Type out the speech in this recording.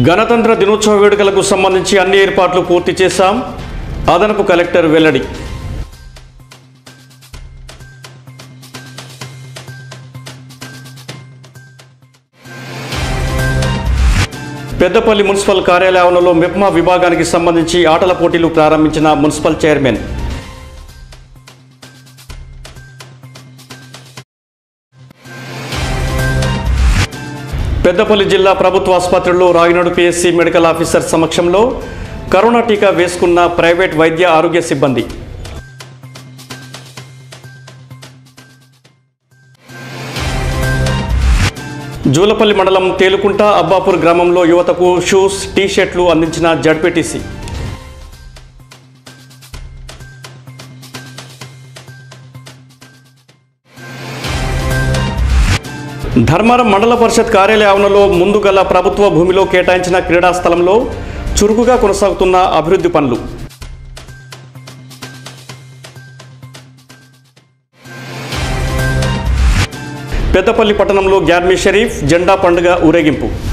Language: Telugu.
గణతంత్ర దినోత్సవ వేడుకలకు సంబంధించి అన్ని ఏర్పాట్లు పూర్తి చేశాం అదనపు కలెక్టర్ వెల్లడి పెద్దపల్లి మున్సిపల్ కార్యాలయ ఆవరణలో మెప్మా విభాగానికి సంబంధించి ఆటల పోటీలు ప్రారంభించిన మున్సిపల్ చైర్మన్ పెద్దపల్లి జిల్లా ప్రభుత్వ ఆసుపత్రిలో రాగినాడు పిఎస్సి మెడికల్ ఆఫీసర్ సమక్షంలో కరోనా టీకా వేసుకున్న ప్రైవేట్ వైద్య ఆరోగ్య సిబ్బంది జూలపల్లి మండలం తేలుకుంట అబ్బాపూర్ గ్రామంలో యువతకు షూస్ టీ షర్ట్లు అందించిన జడ్పీటీసీ ధర్మారం మండల పరిషత్ కార్యాలయ ఆవరణలో ముందు గల ప్రభుత్వ భూమిలో కేటాయించిన క్రీడా స్థలంలో చురుకుగా కొనసాగుతున్న అభివృద్ధి పనులు పెద్దపల్లి పట్టణంలో గ్యార్మీ షరీఫ్ జెండా పండుగ ఊరేగింపు